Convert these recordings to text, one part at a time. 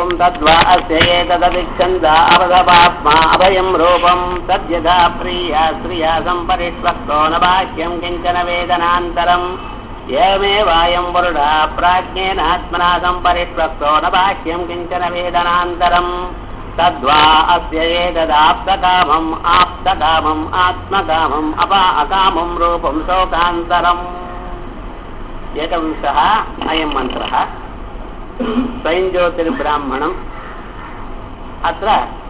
ॐ तद्वा अस्य एतदतिच्छन्द अवदपात्मा अभयं रूपं तद्यथा प्रिया श्रिया सम्परिष्वक्तो न बाह्यं किञ्चन वेदनान्तरम् एवमेवायं वरुडा प्राज्ञेनात्मना सम्परिष्वक्तो न बाह्यं किञ्चन वेदनान्तरम् तद्वा अस्य एतदाप्तकामम् आप्तकामम् आत्मकामम् अपा अकामं रूपं शोकान्तरम् एकविंशः अयं मन्त्रः स्वयञ्ज्योतिर्ब्राह्मणम् अत्र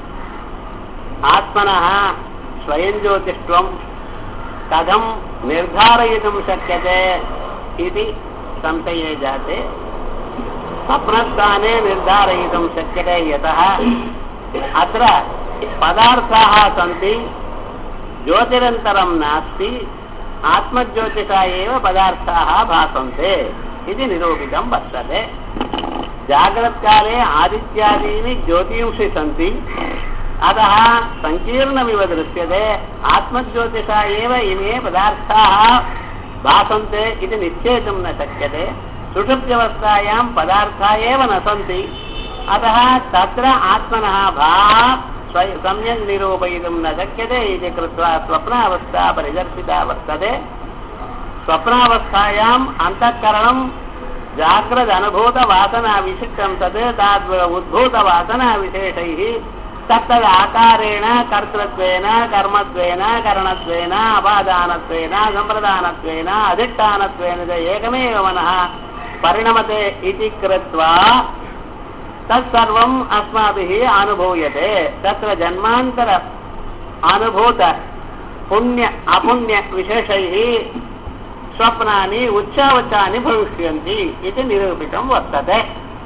आत्मनः स्वयञ्ज्योतिष्त्वं कथं निर्धारयितुं शक्यते इति संशये जाते स्वप्नस्थाने निर्धारयितुं शक्यते यतः अत्र पदार्थाः सन्ति ज्योतिरन्तरं नास्ति आत्मज्योतिषा एव पदार्थाः भासन्ते इति निरूपितं वर्तते जाग्रत्काले आदित्यादीनि ज्योतिंषि सन्ति अतः सङ्कीर्णमिव दृश्यते आत्मज्योतिषा एव इमे पदार्थाः भासन्ते इति निश्चेतुं न शक्यते सुषुप्त्यवस्थायां पदार्थाः एव न सन्ति अतः तत्र आत्मनः भाः स्वय सम्यक् निरूपयितुं न शक्यते इति कृत्वा स्वप्नावस्था परिदर्शिता वर्तते स्वप्नावस्थायाम् अन्तःकरणं जाग्रदनुभूतवासनाविशिष्टं तत् ताद् उद्भूतवासनाविशेषैः तत्तद् आकारेण कर्तृत्वेन कर्मत्वेन करणत्वेन अपादानत्वेन सम्प्रदानत्वेन अधिष्ठानत्वेन च एकमेव मनः परिणमते इति कृत्वा तत्सर्वम् अस्माभिः अनुभूयते तत्र जन्मान्तर अनुभूत पुण्य अपुण्यविशेषैः स्वप्नानि उच्चावचानि भविष्यन्ति इति निरूपितं वर्तते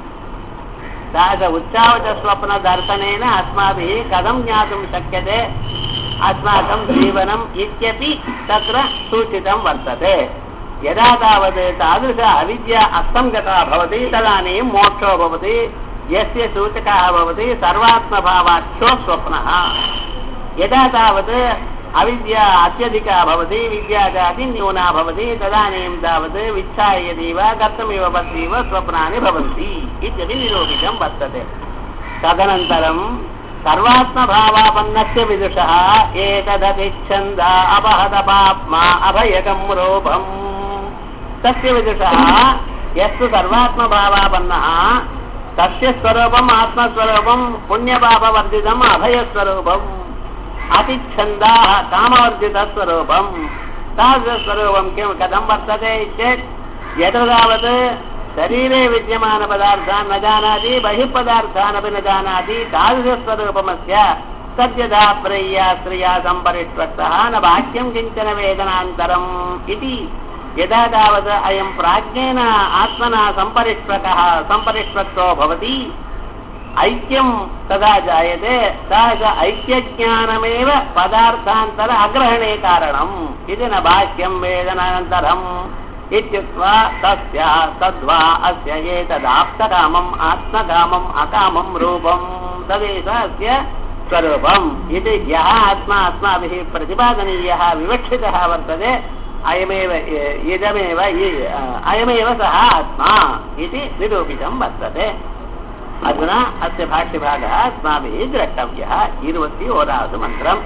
तादृश उच्चावचस्वप्नदर्शनेन अस्माभिः कथं ज्ञातुं शक्यते अस्माकं जीवनम् इत्यपि तत्र सूचितं वर्तते यदा तावत् तादृश अविद्या अस्तङ्गता भवति तदानीं मोक्षो भवति यस्य सूचकः भवति सर्वात्मभावाख्यो स्वप्नः यदा तावत् अविद्या अत्यधिका भवति विद्या जाति न्यूना भवति तदानीं तावत् विच्छाययतीव कर्तुमिव पत्नीव स्वप्नानि भवन्ति इत्यपि निरूपितं वर्तते तदनन्तरं सर्वात्मभावापन्नस्य विदुषः एतदतिच्छन्द अपहतपाप्मा अभयकं रूपम् तस्य विदुषः यस्तु सर्वात्मभावापन्नः तस्य स्वरूपम् आत्मस्वरूपं पुण्यपापवर्जितम् अभयस्वरूपम् अतिच्छन्दाः कामवर्जितस्वरूपम् तादृशस्वरूपं किं कथं वर्तते चेत् यत्र तावत् शरीरे विद्यमानपदार्थान् न जानाति बहिः पदार्थानपि न जानाति तादृशस्वरूपमस्य सद्यथा प्रिया श्रिया सम्परिष्वक्तः न बाह्यं किञ्चन वेदनान्तरम् इति यदा तावत् अयं प्राज्ञेन आत्मना सम्परिष्वकः सम्परिष्वक्तो भवति ऐक्यं तदा जायते तादृश ऐक्यज्ञानमेव पदार्थान्तर अग्रहणे कारणम् इति न बाह्यं वेदनानन्तरम् इत्युक्त्वा तस्य तद्वा अस्य एतदाप्तकामम् आत्मकामम् अकामं रूपं तदेव अस्य स्वरूपम् इति यः आत्मा अस्माभिः प्रतिपादनीयः विवक्षितः वर्तते अयमेव इदमेव अयमेव सः आत्मा इति निरूपितं वर्तते अधुना अस्य भाष्यभागः अस्माभिः द्रष्टव्यः இருபத்தி ஓராவது மந்திரம்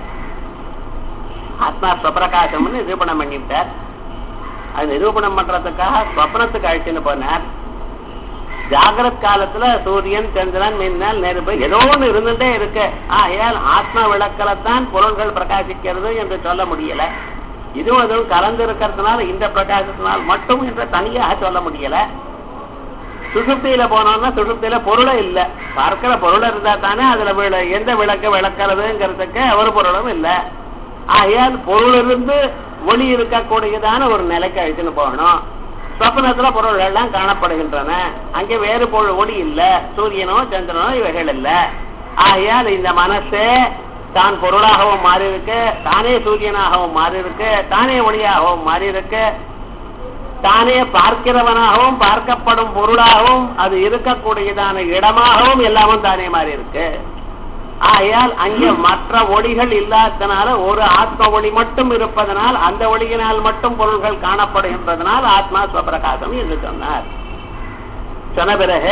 ஆத்மா ஸ்வப்பிரகாசம்னு நிரூபணம் பண்ணிவிட்டார் அது நிரூபணம் பண்றதுக்காக ஸ்வப்னத்துக்கு அழைச்சின்னு போனார் ஜாகிரத் காலத்துல சூரியன் சந்திரன் மின்னல் நெருப்பு ஏதோ ஒன்று இருந்துட்டே இருக்கு ஆகையால் ஆத்ம விளக்கலத்தான் பொருள்கள் பிரகாசிக்கிறது என்று சொல்ல முடியல இதுவும் அதுவும் கலந்து இருக்கிறதுனால இந்த பிரகாசத்தினால் மட்டும் என்று தனியாக சொல்ல முடியல சுசுப்தியில போனோம்னா சுசுப்தியில பொருளே இல்லை பார்க்கிற பொருள் இருந்தா தானே அதுல விள எந்த விளக்க விளக்கிறதுங்கிறதுக்கு ஒரு பொருளும் இல்லை ஆகையால் பொருள் இருந்து ஒளி இருக்கக்கூடியதான ஒரு நிலைக்கு அழிச்சுன்னு போகணும் சொப்னத்துல பொருள்கள் எல்லாம் காணப்படுகின்றன அங்கே வேறு பொருள் ஒளி இல்லை சூரியனோ சந்திரனோ இவைகள் இல்லை ஆகையால் இந்த மனசே தான் பொருளாகவும் மாறி இருக்கு தானே சூரியனாகவும் மாறி இருக்கு தானே ஒளியாகவும் மாறி இருக்கு தானே பார்க்கிறவனாகவும் பார்க்கப்படும் பொருளாகவும் அது இருக்கக்கூடியதான இடமாகவும் எல்லாமும் தானே மாறி இருக்கு ஆகையால் அங்கே மற்ற ஒளிகள் இல்லாதனால ஒரு ஆத்ம ஒளி மட்டும் இருப்பதனால் அந்த ஒளியினால் மட்டும் பொருள்கள் காணப்படுகின்றதனால் ஆத்மா ஸ்வபிரகாசம் என்று சொன்னார் சொன்ன பிறகு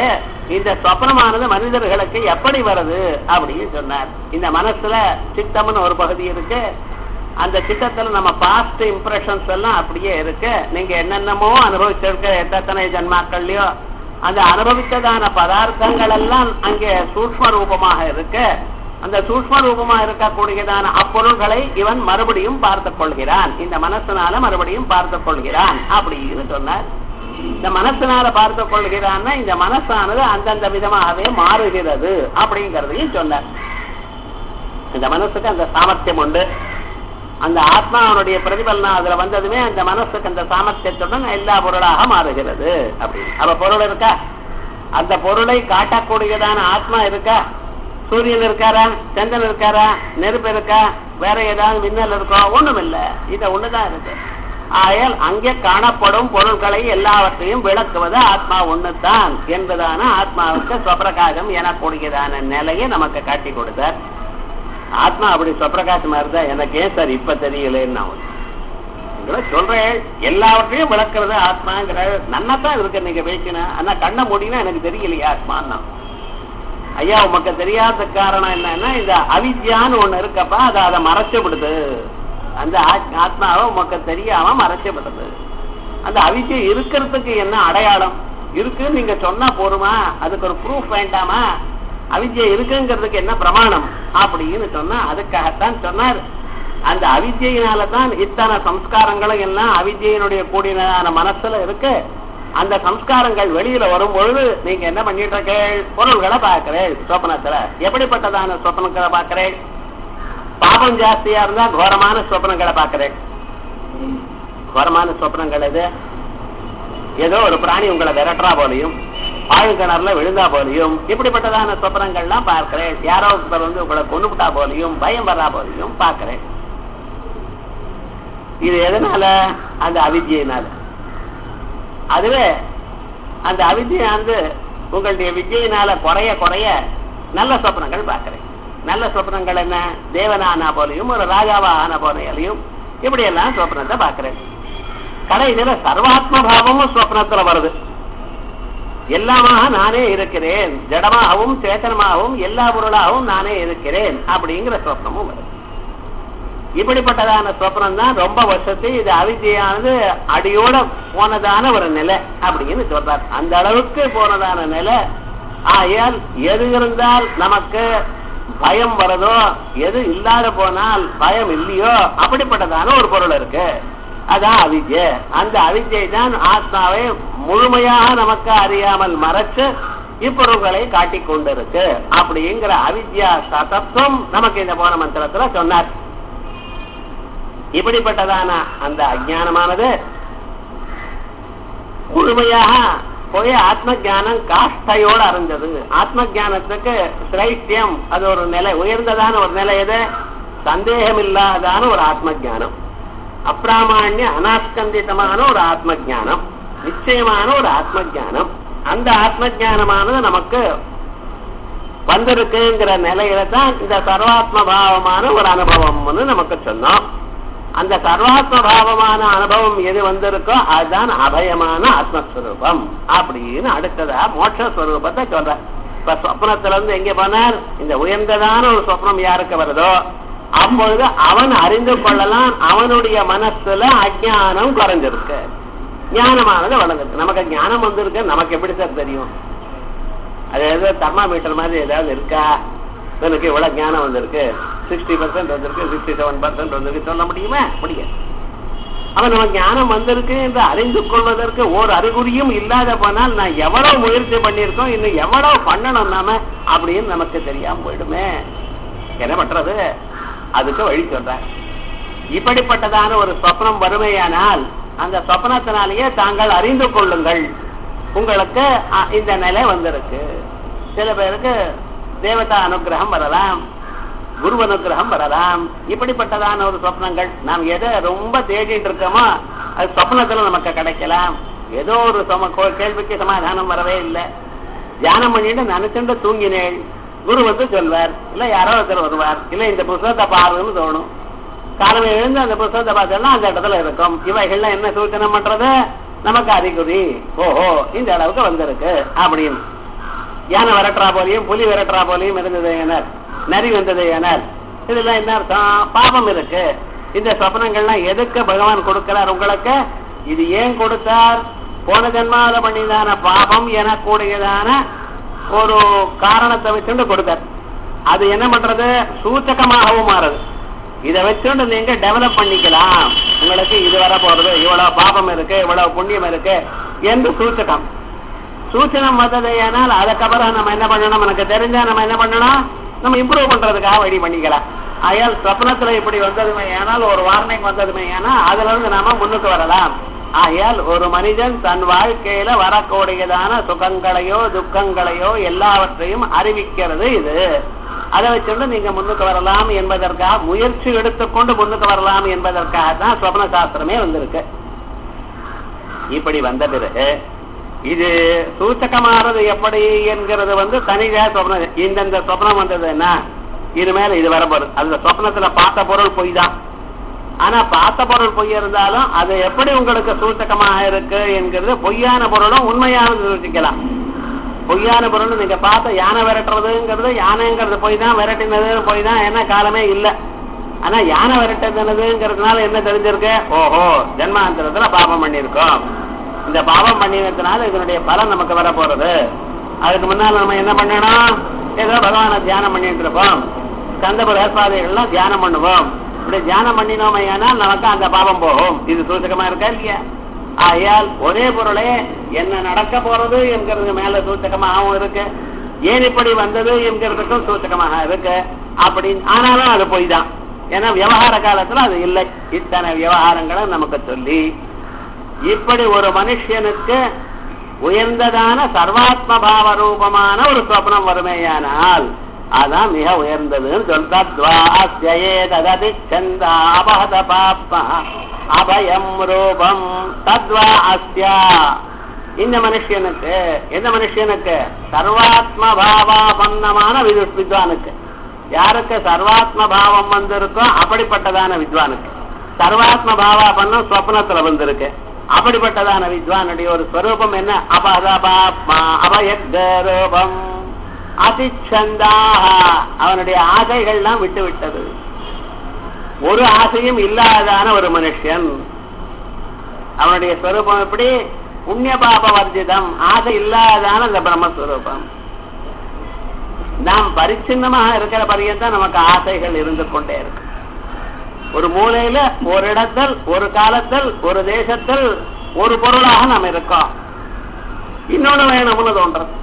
இந்த சொப்னமானது மனிதர்களுக்கு எப்படி வருது அப்படின்னு சொன்னார் இந்த மனசுல சித்தம்னு ஒரு பகுதி இருக்கு அந்த சித்தத்துல நம்ம பாஸ்ட் இம்ப்ரெஷன்ஸ் எல்லாம் அப்படியே இருக்கு நீங்க என்னென்னமோ அனுபவிச்சிருக்க எத்தனை ஜன்மாக்கள்லயோ அந்த அனுபவித்ததான பதார்த்தங்கள் எல்லாம் அங்கே சூக்ம ரூபமாக இருக்கு அந்த சூக்ம ரூபமா இருக்கக்கூடியதான அப்பொருள்களை இவன் மறுபடியும் பார்த்துக் கொள்கிறான் இந்த மனசனால மறுபடியும் பார்த்துக் கொள்கிறான் அப்படின்னு சொன்னார் இந்த மனசனால பார்த்துக் கொள்கிறான்னா இந்த மனசானது அந்தந்த விதமாகவே மாறுகிறது அப்படிங்கறதையும் சொன்னார் இந்த மனசுக்கு அந்த சாமர்த்தியம் உண்டு அந்த ஆத்மாவனுடைய பிரதிபலனம் அதுல வந்ததுமே அந்த மனசுக்கு அந்த சாமர்த்தியத்துடன் எல்லா பொருளாக மாறுகிறது அப்படின்னு அப்ப பொருள் இருக்கா அந்த பொருளை காட்டக்கூடியதான ஆத்மா இருக்கா சூரியன் இருக்காரா சந்திரன் இருக்காரா நெருப்பு இருக்கா வேற ஏதாவது மின்னல் இருக்கோ ஒண்ணும் இல்ல இது ஒண்ணுதான் இருக்கு ஆயால் அங்கே காணப்படும் பொருட்களை எல்லாவற்றையும் விளக்குவது ஆத்மா ஒண்ணுதான் என்பதான ஆத்மாவுக்கு ஸ்வப்பிரகாசம் எனக்கூடியதான நிலையை நமக்கு காட்டி கொடுத்தார் ஆத்மா அப்படி சொப்பிரகாசமா இருந்தா எனக்கு ஏன் சார் இப்ப தெரியலன்னு நான் உங்களை சொல்றேன் எல்லாவற்றையும் விளக்குறது ஆத்மாங்கிற நன்னதான் இருக்கு நீங்க பேசினா ஆனா கண்ண முடியும்னா எனக்கு தெரியலையா ஆத்மான்னா ஐயா உமக்கு தெரியாத காரணம் என்னன்னா இந்த அவித்யான்னு ஒண்ணு இருக்கப்பா அதை அதை மறைச்சு விடுது அந்த ஆத்மாவை உமக்கு தெரியாம மறைச்சு விடுது அந்த அவித்யை இருக்கிறதுக்கு என்ன அடையாளம் இருக்குன்னு நீங்க சொன்னா போருமா அதுக்கு ஒரு ப்ரூஃப் வேண்டாமா அவித்யை இருக்குங்கிறதுக்கு என்ன பிரமாணம் அப்படின்னு சொன்னா அதுக்காகத்தான் சொன்னார் அந்த அவித்யினால தான் இத்தனை சம்ஸ்காரங்களும் எல்லாம் அவித்யினுடைய கூடியதான மனசுல இருக்கு அந்த சம்ஸ்காரங்கள் வெளியில வரும் பொழுது நீங்க என்ன பண்ணிட்டு இருக்கேள் பொருள்களை பார்க்கிறேள் சொப்பனத்துல எப்படிப்பட்டதான சொப்பனங்களை பார்க்கிறேள் பாபம் ஜாஸ்தியா இருந்தா கோரமான சொப்பனங்களை பார்க்கிறேன் கோரமான சொப்பனங்கள் எது ஏதோ ஒரு பிராணி உங்களை விரட்டுறா போலையும் ஆழ்கிணறுல விழுந்தா போலையும் இப்படிப்பட்டதான சொப்பனங்கள்லாம் பார்க்கிறேன் யாரோ ஒருத்தர் வந்து உங்களை கொண்டுவிட்டா போலையும் பயம் வர்றா போலையும் பார்க்கிறேன் இது எதனால அந்த அவித்யினால அதுவே அந்த அவித்யை வந்து உங்களுடைய விஜயினால குறைய குறைய நல்ல சொப்னங்கள் பார்க்கிறேன் நல்ல சொப்னங்கள் என்ன தேவனானா போலையும் ஒரு ராஜாவா ஆன போலையும் இப்படி எல்லாம் சொப்னத்தை பார்க்கிறேன் கடைசியில சர்வாத்ம பாவமும் சொப்னத்துல வருது எல்லாமாக நானே இருக்கிறேன் ஜடமாகவும் சேத்தனமாகவும் எல்லா பொருளாகவும் நானே இருக்கிறேன் அப்படிங்கிற சொப்னமும் வருது இப்படிப்பட்டதான சொப்னம் தான் ரொம்ப வருஷத்து இது அவித்தியானது அடியோட போனதான ஒரு நிலை அப்படின்னு சொல்றார் அந்த அளவுக்கு போனதான நிலை ஆயால் எது இருந்தால் நமக்கு பயம் வரதோ எது இல்லாத போனால் பயம் இல்லையோ அப்படிப்பட்டதான ஒரு பொருள் இருக்கு அதான் அவித்யை அந்த அவித்யை தான் ஆத்மாவை முழுமையாக நமக்கு அறியாமல் மறைச்சு இப்பொருள்களை காட்டிக் கொண்டிருக்கு அப்படிங்கிற அவித்யா சதத்துவம் நமக்கு இந்த போன மந்திரத்துல சொன்னார் இப்படிப்பட்டதான அந்த அஜானமானது முழுமையாக போய் ஆத்ம ஜானம் காஷ்டையோடு அறிஞ்சது ஆத்ம ஜானத்துக்கு சிரைஷ்டியம் அது ஒரு நிலை உயர்ந்ததான ஒரு நிலை எது சந்தேகம் இல்லாதான ஒரு ஆத்ம ஜானம் அப்பிராமான்ய அனாஸ்கந்திதமான ஒரு ஆத்ம ஜானம் நிச்சயமான ஒரு ஆத்ம ஜானம் அந்த ஆத்ம ஜானமானது நமக்கு வந்திருக்குங்கிற நிலையில தான் இந்த சர்வாத்ம பாவமான ஒரு அனுபவம்னு நமக்கு சொன்னோம் அந்த சர்வாத்ம பாவமான அனுபவம் எது வந்திருக்கோ அதுதான் அபயமான ஆத்மஸ்வரூபம் அப்படின்னு அடுத்ததா மோட்சஸ்வரூபத்தை சொல்ற இப்ப சொப்னத்துல இருந்து எங்க போனார் இந்த உயர்ந்ததான ஒரு சொப்னம் யாருக்கு வருதோ அப்பொழுது அவன் அறிந்து கொள்ளலாம் அவனுடைய மனசுல அஜானம் குறைஞ்சிருக்கு ஞானமானது வளர்ந்துருக்கு நமக்கு ஞானம் வந்திருக்கு நமக்கு எப்படி சார் தெரியும் அது ஏதோ தெர்மாமீட்டர் மாதிரி ஏதாவது இருக்கா எனக்கு இவ்வளவு ஞானம் வந்திருக்கு சிக்ஸ்டி பர்சன்ட் வந்திருக்கு சிக்ஸ்டி செவன் பர்சன்ட் வந்திருக்கு சொல்ல முடியுமா முடியாது அவன் நம்ம ஞானம் வந்திருக்கு என்று அறிந்து கொள்வதற்கு ஓர் அறிகுறியும் இல்லாத போனால் நான் எவ்வளவு முயற்சி பண்ணியிருக்கோம் இன்னும் எவ்வளவு பண்ணணும் நாம அப்படின்னு நமக்கு தெரியாம போயிடுமே என்ன பண்றது அதுக்கு வழி சொல்றேன் இப்படிப்பட்டதான ஒரு சொப்னம் வறுமையானால் அந்த சொப்னத்தினாலேயே தாங்கள் அறிந்து கொள்ளுங்கள் உங்களுக்கு இந்த நிலை வந்திருக்கு சில பேருக்கு தேவதா அனுகிரகம் வரலாம் குரு அனுகிரகம் வரலாம் இப்படிப்பட்டதான ஒரு சொப்னங்கள் நாம் எதை ரொம்ப தேடிட்டு இருக்கோமோ அது சொப்னத்துல நமக்கு கிடைக்கலாம் ஏதோ ஒரு சம கேள்விக்கு சமாதானம் வரவே இல்லை தியானம் பண்ணிட்டு நினைச்சுட்டு தூங்கினேன் குரு வந்து சொல்வார் இல்ல யாரோ ஒருத்தர் வருவார் இல்ல இந்த புஸ்தகத்தை பாருன்னு தோணும் காலமே எழுந்து அந்த புஸ்தகத்தை பார்த்தோம்னா அந்த இடத்துல இருக்கும் இவைகள்லாம் என்ன சூச்சனை பண்றது நமக்கு அறிகுறி ஓஹோ இந்த அளவுக்கு வந்திருக்கு அப்படின்னு யானை விரட்டுறா போலையும் புலி விரட்டுறா போலையும் இருந்தது ஏனால் நரி வந்தது ஏனால் இதெல்லாம் என்ன அர்த்தம் பாபம் இருக்கு இந்த சொப்னங்கள்லாம் எதுக்கு பகவான் கொடுக்கிறார் உங்களுக்கு இது ஏன் கொடுத்தார் போன ஜென்மாவில பண்ணிதான பாபம் எனக்கூடியதான ஒரு காரணத்தை வச்சுட்டு கொடுத்தார் அது என்ன பண்றது சூச்சகமாகவும் மாறுது இதை வச்சுட்டு நீங்க டெவலப் பண்ணிக்கலாம் உங்களுக்கு இது வர போறது இவ்வளவு பாபம் இருக்கு இவ்வளவு புண்ணியம் இருக்கு என்று சூச்சகம் சூச்சனம் வந்தது ஏனால் அதுக்கப்புறம் நம்ம என்ன பண்ணணும் நமக்கு தெரிஞ்சா நம்ம என்ன பண்ணணும் நம்ம இம்ப்ரூவ் பண்றதுக்காக வழி பண்ணிக்கலாம் ஆயால் சொப்னத்துல இப்படி வந்ததுமே ஏனால் ஒரு வார்னிங் வந்ததுமே ஏன்னா அதுல இருந்து நாம முன்னுக்கு வரலாம் ஆகையால் ஒரு மனிதன் தன் வாழ்க்கையில வரக்கூடியதான சுகங்களையோ துக்கங்களையோ எல்லாவற்றையும் அறிவிக்கிறது இது அதை வச்சுட்டு நீங்க முன்னுக்கு வரலாம் என்பதற்காக முயற்சி எடுத்துக்கொண்டு முன்னுக்கு வரலாம் என்பதற்காக தான் சொப்ன சாஸ்திரமே வந்திருக்கு இப்படி வந்த பிறகு இது சூச்சகமானது எப்படி என்கிறது வந்து தனியா சொப்னம் இந்தந்த சொப்னம் வந்ததுன்னா இனிமேல இது வரப்போறது அந்த சொப்னத்துல பார்த்த பொருள் பொய் தான் ஆனா பார்த்த பொருள் பொய் இருந்தாலும் அது எப்படி உங்களுக்கு சூச்சகமாக இருக்கு என்கிறது பொய்யான பொருளும் உண்மையானது யோசிக்கலாம் பொய்யான பொருள் நீங்க பார்த்த யானை விரட்டுறதுங்கிறது யானைங்கிறது போய் தான் விரட்டினது போய் தான் என்ன காலமே இல்ல ஆனா யானை விரட்டதுங்கிறதுனால என்ன தெரிஞ்சிருக்கு ஓஹோ ஜென்மாந்தரத்துல பாபம் பண்ணியிருக்கோம் இந்த பாவம் பண்ணினதுனால இதனுடைய பலன் நமக்கு வர போறது அதுக்கு முன்னால நம்ம என்ன பண்ணணும் ஏதோ பகவானை தியானம் பண்ணிட்டு இருப்போம் கந்தபுர ஏற்பாதைகள்லாம் தியானம் பண்ணுவோம் இப்படி தியானம் பண்ணினோமே ஆனால் நமக்கு அந்த பாவம் போகும் இது சூச்சகமா இருக்கா இல்லையா ஆகையால் ஒரே பொருளே என்ன நடக்க போறது என்கிறது மேல சூச்சகமாகவும் இருக்கு ஏன் இப்படி வந்தது என்கிறதுக்கும் சூச்சகமாக இருக்கு அப்படின்னு ஆனாலும் அது பொய் தான் ஏன்னா விவகார காலத்துல அது இல்லை இத்தனை விவகாரங்களை நமக்கு சொல்லி இப்படி ஒரு மனுஷனுக்கு உயர்ந்ததான சர்வாத்ம பாவ ரூபமான ஒரு சொப்னம் வருமேயானால் அதான் மிக உயர்ந்ததுன்னு சொல்றத்வாஸ்யே சந்தா அபஹத பாப்மா அபயம் ரூபம் தத்வா அஸ்யா இந்த மனுஷனுக்கு எந்த மனுஷனுக்கு சர்வாத்ம பாவாபன்னமான விது வித்வானுக்கு யாருக்கு சர்வாத்ம பாவம் வந்திருக்கோ அப்படிப்பட்டதான வித்வானுக்கு சர்வாத்ம பாவாபன்னம் ஸ்வப்னத்துல வந்திருக்கு அப்படிப்பட்டதான வித்வானுடைய ஒரு ஸ்வரூபம் என்ன அபதபாப்மா அபயரூபம் அதிச்சந்தாக அவனுடைய ஆசைகள்லாம் விட்டு விட்டது ஒரு ஆசையும் இல்லாதான ஒரு மனுஷன் அவனுடைய ஸ்வரூபம் எப்படி புண்ணிய பாப வர்ஜிதம் ஆசை இல்லாதான அந்த பிரம்மஸ்வரூபம் நாம் பரிச்சின்னமாக இருக்கிற பரியந்தான் நமக்கு ஆசைகள் இருந்து கொண்டே இருக்கு ஒரு மூலையில ஒரு இடத்தில் ஒரு காலத்தில் ஒரு தேசத்தில் ஒரு பொருளாக நாம் இருக்கோம் இன்னொன்னு வேணும்னு தோன்றது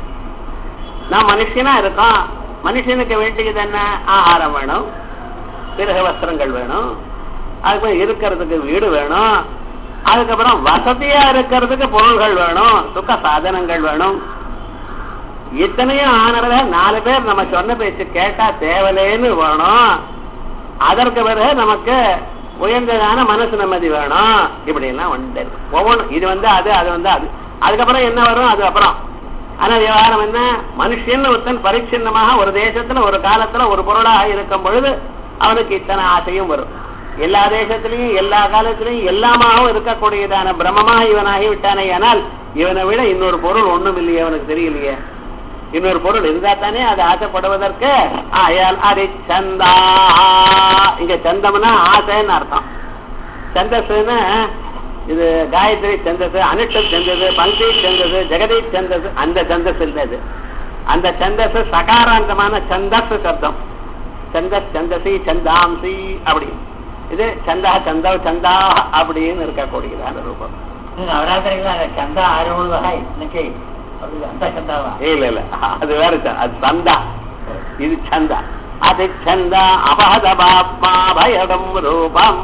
நாம் மனுஷனா இருக்கோம் மனுஷனுக்கு வேண்டியது என்ன ஆகாரம் வேணும் பிறகு வஸ்திரங்கள் வேணும் அதுக்கப்புறம் இருக்கிறதுக்கு வீடு வேணும் அதுக்கப்புறம் வசதியா இருக்கிறதுக்கு பொருள்கள் வேணும் சுக சாதனங்கள் வேணும் இத்தனையும் ஆனத நாலு பேர் நம்ம சொன்ன பேச்சு கேட்டா தேவலேன்னு வேணும் அதற்கு பிறகு நமக்கு உயர்ந்ததான மனசு நிம்மதி வேணும் இப்படி எல்லாம் வந்து ஒவ்வொன்றும் இது வந்து அது அது வந்து அது அதுக்கப்புறம் என்ன வரும் அது அப்புறம் ஆனா விவகாரம் என்ன மனுஷன் ஒருத்தன் பரிச்சின்னமாக ஒரு தேசத்துல ஒரு காலத்துல ஒரு பொருளாக இருக்கும் பொழுது அவனுக்கு இத்தனை ஆசையும் வரும் எல்லா தேசத்திலையும் எல்லா காலத்திலையும் எல்லாமாகவும் இருக்கக்கூடியதான பிரம்மமாக இவனாகி விட்டானே ஆனால் இவனை விட இன்னொரு பொருள் ஒண்ணும் இல்லையே அவனுக்கு தெரியலையே இன்னொரு பொருள் இருந்தா தானே அது ஆசைப்படுவதற்கு ஆயால் அது சந்தா இங்க சந்தம்னா ஆசைன்னு அர்த்தம் சந்தஸ்ன்னு இது காயத்ரி சந்தஸ் அனுஷ்டம் சந்தது பங்கி சந்தது ஜெகதி சந்தஸ் அந்த சந்தஸ் இருந்தது அந்த சந்தஸ் சகாராந்தமான சந்தஸ் சப்தம் சந்தஸ் சந்தசி சந்தாம்சி அப்படி இது சந்தா சந்தவ சந்தா அப்படின்னு இருக்கக்கூடியதான ரூபம் நவராத்திரிகள் அந்த சந்தா ஆறுவதாக இன்னைக்கு அது அந்த சந்தாவா இல்ல இல்ல அது வேற ச- அது சந்தா இது சந்தா அது சந்தா அபஹத பாப்மா பயகம் ரூபம்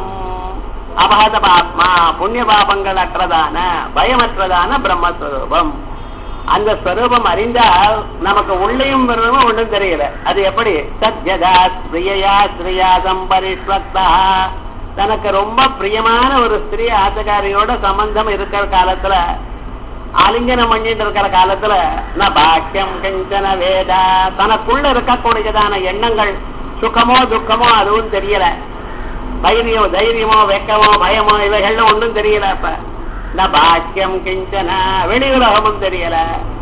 அபஹத பாப்மா புண்ணிய பாபங்கள் அற்றதான பயமற்றதான பிரம்மஸ்வரூபம் அந்த ஸ்வரூபம் அறிந்தால் நமக்கு உள்ளேயும் வரணும் ஒன்றும் தெரியல அது எப்படி சத்யதா ஸ்ரீயா ஸ்ரீயா சம்பரிஷ்வக்தா தனக்கு ரொம்ப பிரியமான ஒரு ஸ்திரீ ஆசகாரியோட சம்பந்தம் இருக்கிற காலத்துல ஆலிங்கனம் பண்ணிட்டு இருக்கிற காலத்துல ந பாக்கியம் கஞ்சன வேதா தனக்குள்ள இருக்கக்கூடியதான எண்ணங்கள் சுகமோ துக்கமோ அதுவும் தெரியல தைரியமோ தைரியமோ வெக்கமோ பயமோ இவைகள்லாம் ஒன்றும் தெரியல அப்ப ந பாக்கியம் கிஞ்சன வெளி உலகமும் தெரியல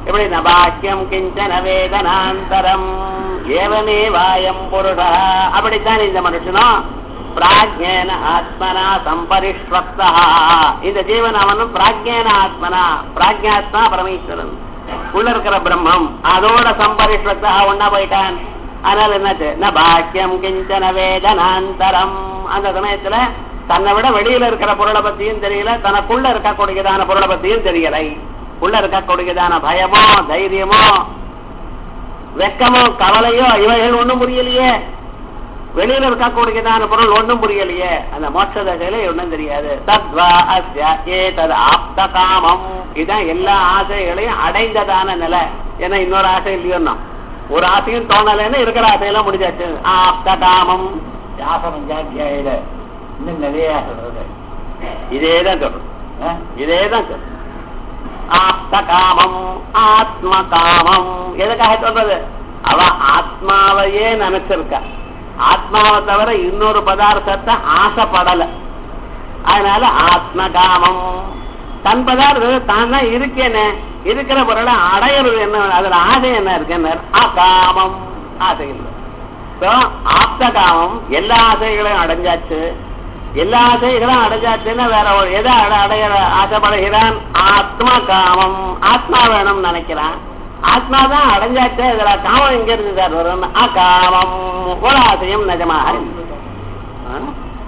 இப்படி நபாக்கியம் கிஞ்சன வேதனாந்தரம் ஏவமே வாயம் புருஷா அப்படித்தான் இந்த மனுஷனும் பிராஜ்யேன ஆத்மனா சம்பரிஷ்வக்தா இந்த ஜீவன் அவனும் பிராஜ்யேன ஆத்மனா பிராஜ்யாத்மா பரமேஸ்வரன் உள்ள இருக்கிற பிரம்மம் அதோட சம்பரிஷ்வக்தா ஒன்னா போயிட்டான் அதனால என்னாச்சு ந பாக்கியம் கிஞ்சன வேதனாந்தரம் அந்த சமயத்துல தன்னை விட வெளியில இருக்கிற பொருளை பத்தியும் தெரியல தனக்குள்ள இருக்கக்கூடியதான பொருளை பத்தியும் தெரியலை உள்ள இருக்கக்கூடியதான பயமோ தைரியமோ வெக்கமோ கவலையோ இவைகள் ஒண்ணும் புரியலையே வெளியில இருக்கக்கூடியதான பொருள் ஒண்ணும் புரியலையே அந்த மோட்ச தசையில ஒண்ணும் தெரியாது தத்வா அஸ்ய ஏதத் ஆப்த காமம் இதான் எல்லா ஆசைகளையும் அடைந்ததான நிலை ஏன்னா இன்னொரு ஆசை இல்லையோன்னா ஒரு ஆசையும் தோணலைன்னு இருக்கிற ஆசையெல்லாம் முடிஞ்சாச்சு ஆப்த காமம் வியாசமஞ்சாத்தியாயில இன்னும் நிறைய சொல்றது இதேதான் சொல்றோம் ஆ? இதேதான் சொல்றோம் ஆப்த காமம் ஆத்ம காமம் எதுக்காக சொல்றது அவ ஆத்மாவையே நினைச்சிருக்கா ஆத்மாவை தவிர இன்னொரு பதார்த்தத்தை ஆசைப்படல அதனால ஆத்ம காமம் தன் பதார்த்தம் தான் தான் இருக்கேனே இருக்கிற பொருளை அடையிறது என்ன அதுல ஆசை என்ன இருக்குன்னு அகாமம் ஆசை இல்லை So, ஆப்த காமம் எல்லா ஆசைகளையும் அடைஞ்சாச்சு எல்லா ஆசைகளும் அடைஞ்சாச்சுன்னா வேற ஒரு எதை அட அடைய ஆசைப்படுகிறான் ஆத்ம காமம் ஆத்மா வேணும்னு நினைக்கிறான் ஆத்மா தான் அடைஞ்சாச்சு இதுல காமம் எங்க இருந்து சார் வரும் அகாமம் ஒரு ஆசையும் நிஜமாக இல்லை. ஆ?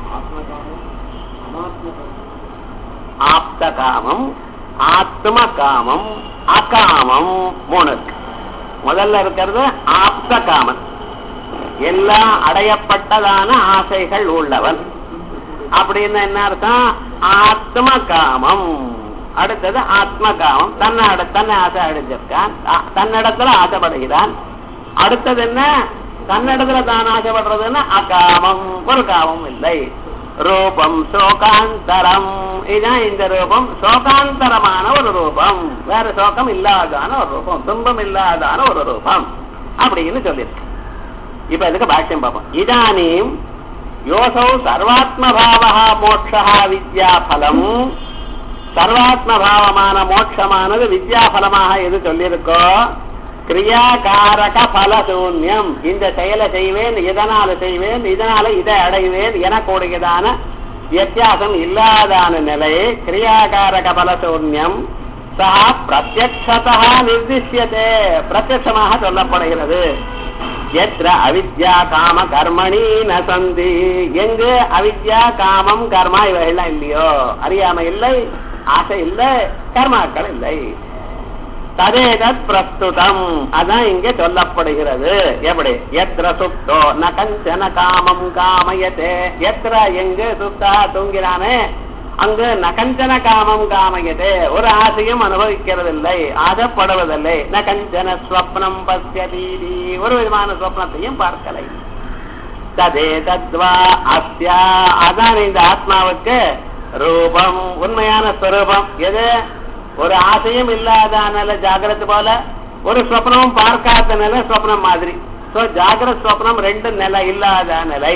ஆப்த காமம் ஆத்ம காமம் அகாமம் மூணு இருக்கு முதல்ல இருக்கிறது ஆப்த காமன் எல்லாம் அடையப்பட்டதான ஆசைகள் உள்ளவன் அப்படின்னு என்ன அர்த்தம் ஆத்ம காமம் அடுத்தது ஆத்ம காமம் தன்னை அட தன்னை ஆசை அடைஞ்சிருக்கான் அ- தன்னிடத்துல ஆசைப்படுகிறான் அடுத்தது என்ன தன்னிடத்துல தான் ஆசைப்படுறதுன்னா அகாமம் ஒரு காமம் இல்லை ரூபம் சோகாந்தரம் இதுதான் இந்த ரூபம் சோகாந்தரமான ஒரு ரூபம் வேற சோகம் இல்லாதான ஒரு ரூபம் துன்பம் இல்லாதான ஒரு ரூபம் அப்படின்னு சொல்லியிருக்கு இப்ப இதுக்கு பாஷ்யம் பார்ப்போம் இதானீம் யோசௌ சர்வாத்ம பாவா மோட்சா வித்யா பலம் சர்வாத்ம பாவமான மோட்சமானது வித்யா பலமாக எது சொல்லியிருக்கோ கிரியாகாரக பலசூன்யம் இந்த செயலை செய்வேன் இதனால செய்வேன் இதனால இதை அடைவேன் எனக்கூடியதான வித்தியாசம் இல்லாதான நிலை கிரியாகாரக பலசூன்யம் சா பிரத்யக்ஷதா நிர்திஷ்யதே பிரத்யட்சமாக சொல்லப்படுகிறது எத்திர அவித்யா காம கர்மணி ந சந்தி எங்கு அவித்யா காமம் கர்மா இவைகள்லாம் இல்லையோ அறியாமை இல்லை ஆசை இல்லை கர்மாக்கள் இல்லை ததேதத் பிரஸ்துதம் அதான் இங்க சொல்லப்படுகிறது எப்படி எத்திர சுப்தோ ந கஞ்சன காமம் காமயத்தே எத்திர எங்கு சுத்தா தூங்கிறானே அங்கு நகஞ்சன காமம் காமயதே ஒரு ஆசையும் அனுபவிக்கிறதில்லை ஆசைப்படுவதில்லை நகஞ்சன ஸ்வப்னம் பசியதீதி ஒரு விதமான ஸ்வப்னத்தையும் பார்க்கலை ததே தத்வா அஸ்யா அதான் இந்த ஆத்மாவுக்கு ரூபம் உண்மையான ஸ்வரூபம் எது ஒரு ஆசையும் இல்லாதனால ஜாகிரத் போல ஒரு ஸ்வப்னமும் பார்க்காத நிலை ஸ்வப்னம் மாதிரி சோ ஜாகிரத் ஸ்வப்னம் ரெண்டு நிலை இல்லாத நிலை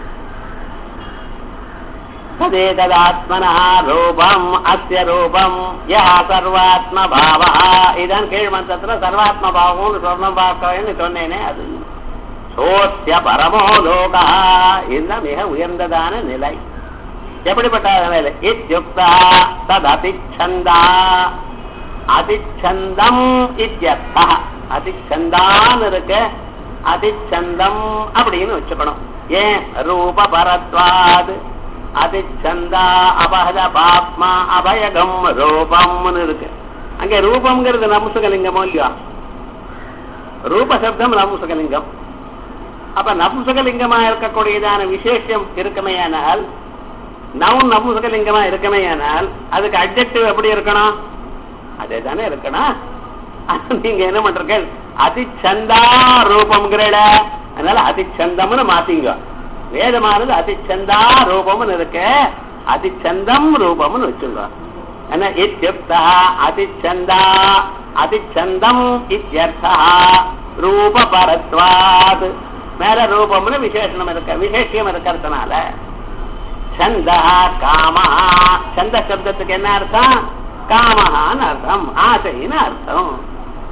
ததேததாத்மனா ரூபம் அஸ்ய ரூபம் யா சர்வாத்ம பாவா இதான் கீழ் மந்திரத்துல சர்வாத்ம பாவம்னு சொர்ணம் பார்க்கன்னு சொன்னேனே அது சோசிய பரமோ லோகா இதுதான் மிக உயர்ந்ததான நிலை எப்படிப்பட்ட நிலை இத்யுக்தா தத் அதிச்சந்தா அதிச்சந்தம் இத்தியர்த்தா அதிச்சந்தான் இருக்கு அதிச்சந்தம் அப்படின்னு வச்சுக்கணும் ஏன் ரூப பரத்வாது அதிச்சந்தா அபகத பாப்மா அபயகம் ரூபம்னு இருக்கு அங்க ரூபம்ங்கிறது நம்சுகலிங்கமோ இல்லையா ரூப சப்தம் நம்சுகலிங்கம் அப்ப நபுசகலிங்கமா இருக்கக்கூடியதான விசேஷம் இருக்குமேயானால் நவுன் நபுசகலிங்கமா இருக்குமேயானால் அதுக்கு அப்ஜெக்டிவ் எப்படி இருக்கணும் அதே தானே இருக்கணும் அது நீங்க என்ன பண்றீங்க அதிச்சந்தா ரூபம்ங்கிறட அதனால அதிச்சந்தம்னு மாத்தீங்க வேதமானது அதிச்சந்தா ரூபம்னு இருக்கு அதிச்சந்தம் ரூபம்னு வச்சுங்க என்ன இத்தியுக்தா அதிச்சந்தா அதிச்சந்தம் இத்தியர்த்தா ரூப பரத்வாத் மேல ரூபம்னு விசேஷனம் இருக்க விசேஷம் இருக்கிறதுனால சந்தா காமா சந்த சப்தத்துக்கு என்ன அர்த்தம் காமஹான்னு அர்த்தம் ஆசைன்னு அர்த்தம்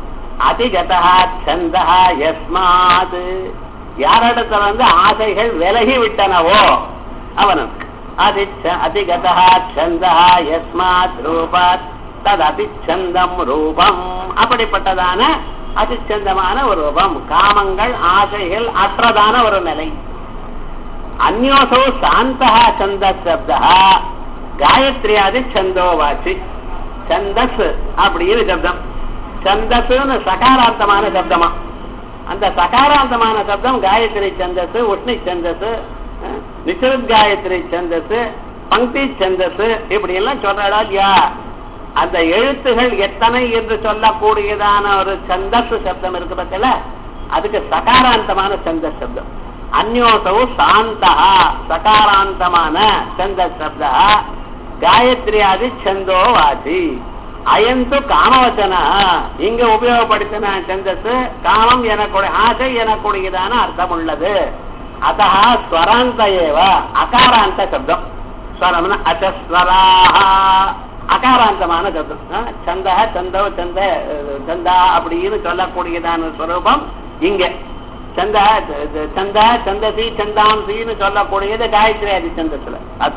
அதிகதா சந்தா யஸ்மாத் யாரிடத்துல வந்து ஆசைகள் விலகி விட்டனவோ அவனுக்கு அதிச்ச அதிகதா சந்தா யஸ்மாத் ரூபாத் தது அதிச்சந்தம் ரூபம் அப்படிப்பட்டதான அதிச்சந்தமான ஒரு ரூபம் காமங்கள் ஆசைகள் அற்றதான ஒரு நிலை அந்யோசோ சாந்தா சந்த சப்தா காயத்ரியாதி சந்தோவாச்சு சந்தஸ் அப்படின்னு சப்தம் சந்தஸ்னு சகாராந்தமான சப்தமா அந்த சகாராந்தமான சப்தம் காயத்ரி சந்தஸ் உஷ்ணி சந்தஸ் நிசரத் காயத்ரி சந்தஸ் பங்கி சந்தஸ் இப்படி எல்லாம் சொல்றாடா இல்லையா அந்த எழுத்துகள் எத்தனை என்று சொல்லக்கூடியதான ஒரு சந்தஸ் சப்தம் இருக்கு பத்தில அதுக்கு சகாராந்தமான சந்தஸ் சப்தம் அந்யோசவு சாந்தா சகாராந்தமான சந்தஸ் சப்தா காயத்ரியாதி சந்தோ வாசி அயந்து காமவச்சன இங்க உபயோகப்படுத்தின சந்தஸ் காமம் எனக்கூடிய ஆசை எனக்கூடியதான அர்த்தம் உள்ளது அத்த ஸ்வராந்த ஏவ அகாராந்த சப்தம் ஸ்வரம்னா அச்சஸ்வராக அகாராந்தமான சப்தம் சந்த சந்தோ சந்த சந்தா அப்படின்னு சொல்லக்கூடியதான ஸ்வரூபம் இங்க சந்த சந்த சந்தசி சந்தாம்சின்னு சொல்லக்கூடியது காயத்ரி அதி சந்தத்துல அது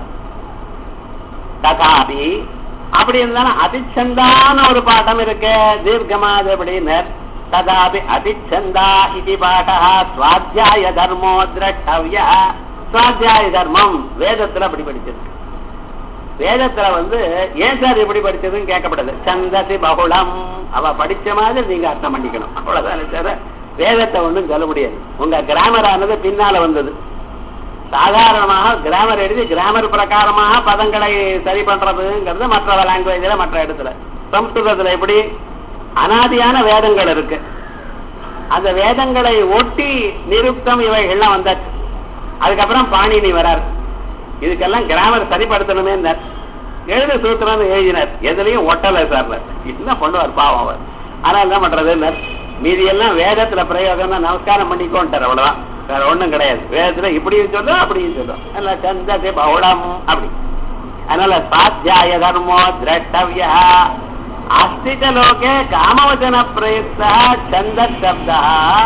ததாபி அப்படி இருந்தாலும் அதிச்சந்தான ஒரு பாடம் இருக்கு தீர்க்கமாது அப்படின்னு ததாபி அதிச்சந்தா இது பாடா சுவாத்தியாய தர்மோ திரட்டவிய சுவாத்தியாய தர்மம் வேதத்துல அப்படி படிச்சிருக்கு வேதத்துல வந்து ஏன் சார் இப்படி படிச்சதுன்னு கேட்கப்படுது சந்தசி பகுளம் அவ படிச்ச மாதிரி நீங்க அர்த்தம் பண்ணிக்கணும் அவ்வளவுதானே சார் வேதத்தை ஒன்றும் சொல்ல முடியாது உங்க கிராமர் ஆனது பின்னால வந்தது சாதாரணமாக கிராமர் எழுதி கிராமர் பிரகாரமாக பதங்களை சரி பண்றதுங்கிறது மற்ற லாங்குவேஜ்ல மற்ற இடத்துல சம்ஸ்கிருதத்துல எப்படி அனாதியான வேதங்கள் இருக்கு அந்த வேதங்களை ஒட்டி நிருப்தம் இவைகள்லாம் வந்தாச்சு அதுக்கப்புறம் பாணினி வரார் இதுக்கெல்லாம் கிராமர் சரிப்படுத்தணுமே எழுத சூத்திரம்னு எழுதினார் எதுலயும் ஒட்டலை சார் என்ன பண்ணுவார் பாவம் அவர் ஆனா என்ன பண்றது மீதி எல்லாம் வேதத்துல பிரயோகம் தான் நமஸ்காரம் பண்ணிக்கோன்ட்டார் அவ்வளவுதான் வேற ஒண்ணும் கிடையாது வேதத்துல இப்படியும் சொல்லும் அப்படியும் சொல்லும் அதனால சந்தசி பௌடம் அப்படி அதனால சாத்தியாய தர்மோ திரட்டவியா அஸ்திக லோகே காமவச்சன பிரயுக்தா சந்த சப்தா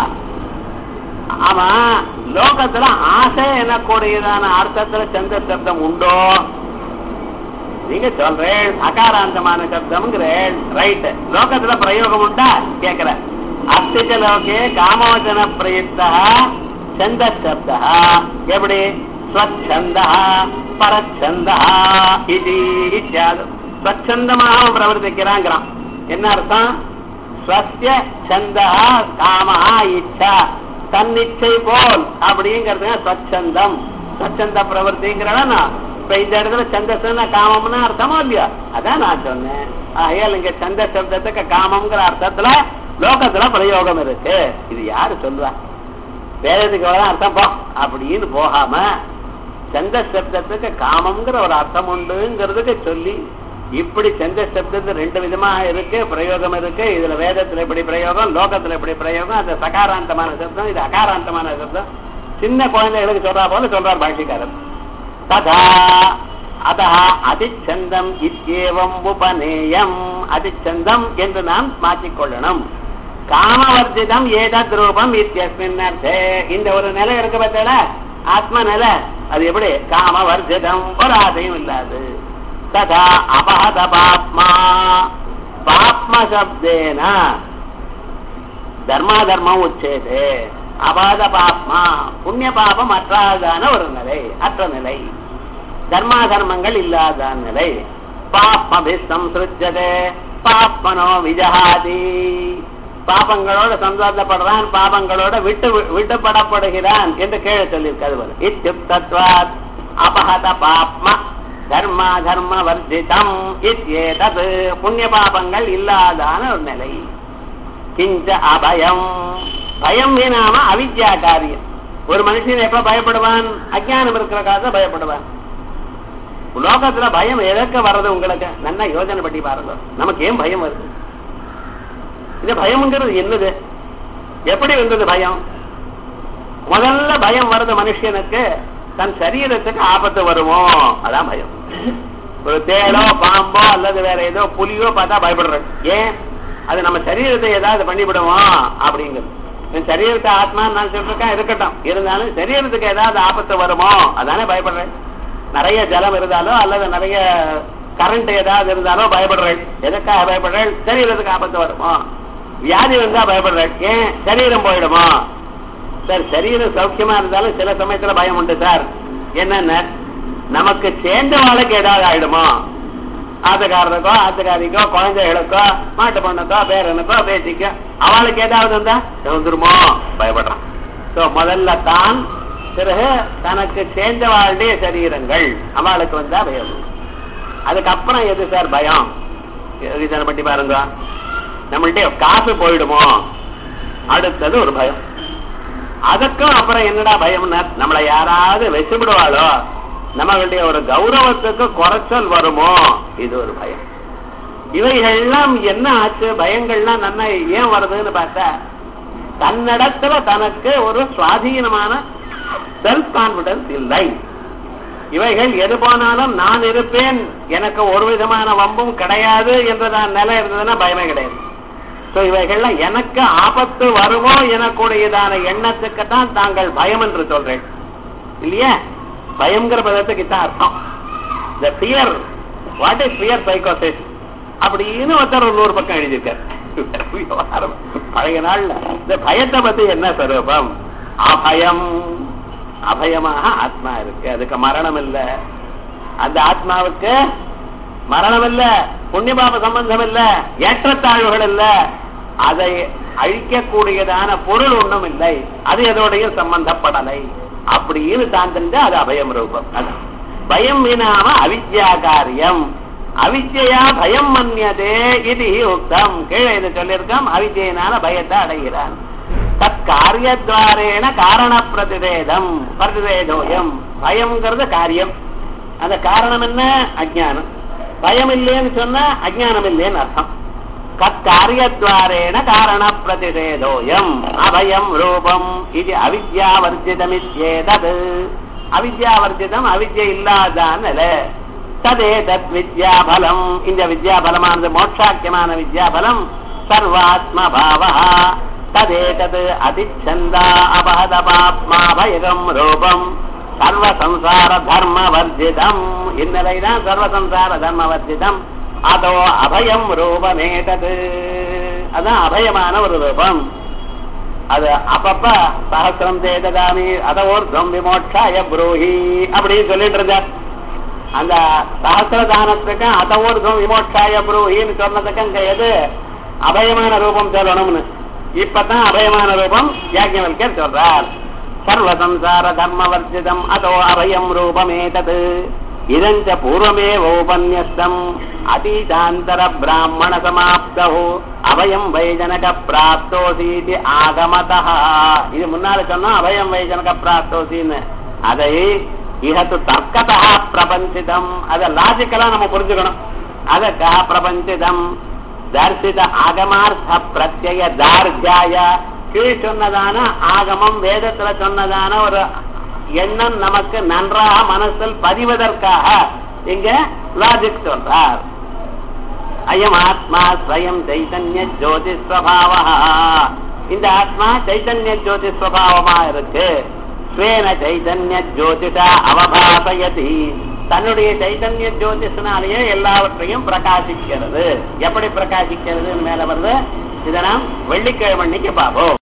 ஆமா லோகத்துல ஆசை எனக்கூடியதான அர்த்தத்துல சந்த சப்தம் உண்டோ நீங்க சொல்றேன் அகாராந்தமான சப்தம்ங்கிறேன் ரைட் லோகத்துல பிரயோகம் உண்டா கேக்குற அஸ்திக லோகே காமவச்சன பிரயுக்தா சந்த சப்தா எப்படி ஸ்வச்சந்தா பரச்சந்தா இது இத்தியாது ஸ்வச்சந்தமாக பிரவர்த்திக்கிறாங்கிறான் என்ன அர்த்தம் ஸ்வஸ்ய சந்தா காமா இச்சா தன்னிச்சை போல் அப்படிங்கிறது ஸ்வச்சந்தம் ஸ்வச்சந்த பிரவர்த்திங்கிறனா இப்ப இந்த இடத்துல சந்தஸ்னா காமம்னா அர்த்தமா இல்லையா அதான் நான் சொன்னேன் ஆகையால் இங்க சந்த சப்தத்துக்கு காமம்ங்கிற அர்த்தத்துல லோகத்துல பிரயோகம் இருக்கு இது யாரு சொல்லுவா வேதத்துக்கு எவ்வளவு அர்த்தம் போ அப்படின்னு போகாம சந்த சப்தத்துக்கு காமம்ங்கிற ஒரு அர்த்தம் உண்டுங்கிறதுக்கு சொல்லி இப்படி சந்த சப்தத்து ரெண்டு விதமா இருக்கு பிரயோகம் இருக்கு இதுல வேதத்துல எப்படி பிரயோகம் லோகத்துல எப்படி பிரயோகம் அது சகாராந்தமான சப்தம் இது அகாராந்தமான சப்தம் சின்ன குழந்தைகளுக்கு சொல்றா போல சொல்றார் பாஷிக்காரர் ததா அத அதிச்சந்தம் இத்தியேவம் உபநேயம் அதிச்சந்தம் என்று நாம் மாற்றிக்கொள்ளணும் காமவர்ஜிதம் ஏதத் ரூபம் இத்தியஸ்மின் அர்த்தே இந்த ஒரு நிலை இருக்கு பார்த்தல ஆத்ம நிலை அது எப்படி காமவர்ஜிதம் ஒரு ஆசையும் இல்லாது ததா அபஹத பாப்மா பாப்ம சப்தேன தர்மா தர்மம் உச்சேது அபாத பாப்மா புண்ணிய பாபம் அற்றாதான ஒரு நிலை அற்ற நிலை தர்மா தர்மங்கள் இல்லாத நிலை பாப்மபி சம்சிருஜதே பாப்மனோ விஜகாதி பாபங்களோட சந்தோஷப்படுறான் பாபங்களோட விட்டு விட்டுப்படப்படுகிறான் என்று கீழே சொல்லியிருக்காது போல இத்தியுக்தத்வாத் அபஹத பாப்ம தர்மா தர்ம வர்ஜிதம் இத்யேதத் புண்ணிய பாபங்கள் இல்லாதான ஒரு நிலை கிஞ்ச அபயம் பயம் நாம அவித்யா காரியம் ஒரு மனுஷன் எப்ப பயப்படுவான் அஜானம் இருக்கிற காலத்துல பயப்படுவான் லோகத்துல பயம் எதற்கு வர்றது உங்களுக்கு நல்லா யோசனை பண்ணி பாருங்க நமக்கு ஏன் பயம் வருது இந்த பயம்ங்கிறது என்னது எப்படி வந்தது பயம் முதல்ல பயம் வருது மனுஷனுக்கு தன் சரீரத்துக்கு ஆபத்து வருமோ அதான் பயம் ஒரு தேளோ பாம்போ அல்லது வேற ஏதோ புலியோ பார்த்தா பயப்படுறேன் ஏன் அது நம்ம சரீரத்தை ஏதாவது பண்ணிவிடுவோம் அப்படிங்கிறது என் சரீரத்தை ஆத்மா நான் சொல்லிருக்கேன் இருக்கட்டும் இருந்தாலும் சரீரத்துக்கு ஏதாவது ஆபத்து வருமோ அதானே பயப்படுறேன் நிறைய ஜலம் இருந்தாலோ அல்லது நிறைய கரண்ட் ஏதாவது இருந்தாலோ பயப்படுறேன் எதுக்காக பயப்படுறேன் சரீரத்துக்கு ஆபத்து வருமோ வியாதி வந்தா பயப்படுறேன் ஏன் சரீரம் போயிடுமோ சார் சரீரம் சௌக்கியமா இருந்தாலும் சில சமயத்துல பயம் உண்டு சார் என்னென்ன நமக்கு சேர்ந்த வாழ்க்கை ஏதாவது ஆயிடுமோ ஆத்துக்காரனுக்கோ ஆத்துக்காரிக்கோ குழந்தைகளுக்கோ மாட்டு பொண்ணுக்கோ பேரனுக்கோ பேத்திக்கோ அவளுக்கு ஏதாவது இருந்தா வந்துருமோ பயப்படுறான் சோ முதல்ல தான் பிறகு தனக்கு சேர்ந்த வாழ்டைய சரீரங்கள் அவளுக்கு வந்தா பயம் அதுக்கப்புறம் எது சார் பயம் யோசனை பண்ணி பாருங்க நம்மள்ட்ட காசு போயிடுமோ அடுத்தது ஒரு பயம் அதுக்கும் அப்புறம் என்னடா பயம்னா நம்மளை யாராவது வச்சுவிடுவாளோ நம்மளுடைய ஒரு கௌரவத்துக்கு குறைச்சல் வருமோ இது ஒரு பயம் இவைகள்லாம் என்ன ஆச்சு பயங்கள்லாம் நன்ன ஏன் வருதுன்னு பார்த்தா தன்னிடத்துல தனக்கு ஒரு சுவாதீனமான செல்ஃப் கான்பிடன்ஸ் இல்லை இவைகள் எது போனாலும் நான் இருப்பேன் எனக்கு ஒரு விதமான வம்பும் கிடையாது என்றதான் நிலை இருந்ததுன்னா பயமே கிடையாது சோ இவைகள்லாம் எனக்கு ஆபத்து வருமோ எனக்கூடியதான எண்ணத்துக்கு தான் தாங்கள் பயம் என்று சொல்றேன் இல்லையா பயம்ங்கிற பதத்துக்கு தான் அர்த்தம் இந்த பியர் வாட் இஸ் பியர் சைக்கோசிஸ் அப்படின்னு ஒருத்தர் ஒரு நூறு பக்கம் எழுதியிருக்காரு பழைய நாள்ல இந்த பயத்தை பத்தி என்ன ஸ்வரூபம் அபயம் அபயமாக ஆத்மா இருக்கு அதுக்கு மரணம் இல்ல அந்த ஆத்மாவுக்கு மரணம் இல்ல புண்ணியபாப சம்பந்தம் இல்ல ஏற்றத்தாழ்வுகள் இல்ல அதை அழிக்கக்கூடியதான பொருள் ஒண்ணும் இல்லை அது எதோடையும் சம்பந்தப்படலை அப்படின்னு தான் தெரிஞ்சா அது அபயம் ரூபம் அதான் பயம் வினாம அவித்யா காரியம் அவித்யா பயம் மன்யதே இது உக்தம் கீழே இது சொல்லியிருக்கோம் அவித்யினால பயத்தை அடைகிறான் தத் காரியத்வாரேன காரண பிரதிவேதம் பிரதிவேதோயம் பயம்ங்கிறது காரியம் அந்த காரணம் என்ன அஜானம் பயம் இல்லைன்னு சொன்னா அஜானம் இல்லைன்னு அர்த்தம் தத் காரியத்வாரேன காரண பிரதிவேதோயம் அபயம் ரூபம் இது அவித்யாவர்ஜிதமித்யேதது அவித்யாவர்ஜிதம் அவித்யை இல்லாதான ததே தத் வித்யாபலம் இந்த வித்யாபலமானது மோட்சாக்கியமான வித்யாபலம் சர்வாத்ம பாவா ததேதது அதிச்சந்தா அபஹத பாப்மா பயகம் ரூபம் சர்வ சம்சார தர்ம வர்ஜிதம் இந்நிலைதான் சர்வ சம்சார தர்ம வர்ஜிதம் அதோ அபயம் ரூபமேதது அதான் அபயமான ஒரு ரூபம் அது அப்பப்ப சகசிரம் தேததாமி அத ஊர்தம் விமோட்சாய புரோஹி அப்படின்னு சொல்லிட்டு இருந்தார் அந்த சகசிர தானத்துக்கு அத ஊர்தம் விமோட்சாய புரோஹின்னு சொன்னதுக்கு அங்க எது அபயமான ரூபம் சொல்லணும்னு இப்பதான் அபயமான ரூபம் யாஜ்ஞவல்கர் சொல்றார் சர்வசம்சார தர்மவர்ஜிதம் அதோ அபயம் ரூபமேதது இதஞ்ச பூர்வமேவ உபன்யஸ்தம் அதீதாந்தர பிராமண சமாப்தோ அபயம் வைஜனக பிராப்தோசீதி ஆகமதா இது முன்னால சொன்னோம் அபயம் வைஜனக பிராப்தோசின்னு அதை இகத்து தர்க்கதா பிரபஞ்சிதம் அத லாஜிக்கலா நம்ம புரிஞ்சுக்கணும் அதற்கா பிரபஞ்சிதம் தர்சித ஆகமார்த்த பிரத்யய தார்ஜாய கீழ் சொன்னதான ஆகமம் வேதத்துல சொன்னதான ஒரு எண்ணம் நமக்கு நன்றாக மனசில் பதிவதற்காக இங்க லாஜிக் சொல்றார் அயம் ஆத்மா ஸ்வயம் சைதன்ய ஜோதி ஸ்வபாவா இந்த ஆத்மா சைதன்ய ஜோதி ஸ்வபாவமா இருக்கு ஸ்வேன சைதன்ய ஜோதிஷா அவபாசயதி தன்னுடைய சைதன்ய ஜோதிஷனாலேயே எல்லாவற்றையும் பிரகாசிக்கிறது எப்படி பிரகாசிக்கிறது மேல வருது இதை நாம் வெள்ளிக்கிழமை அன்னைக்கு பார்ப்போம்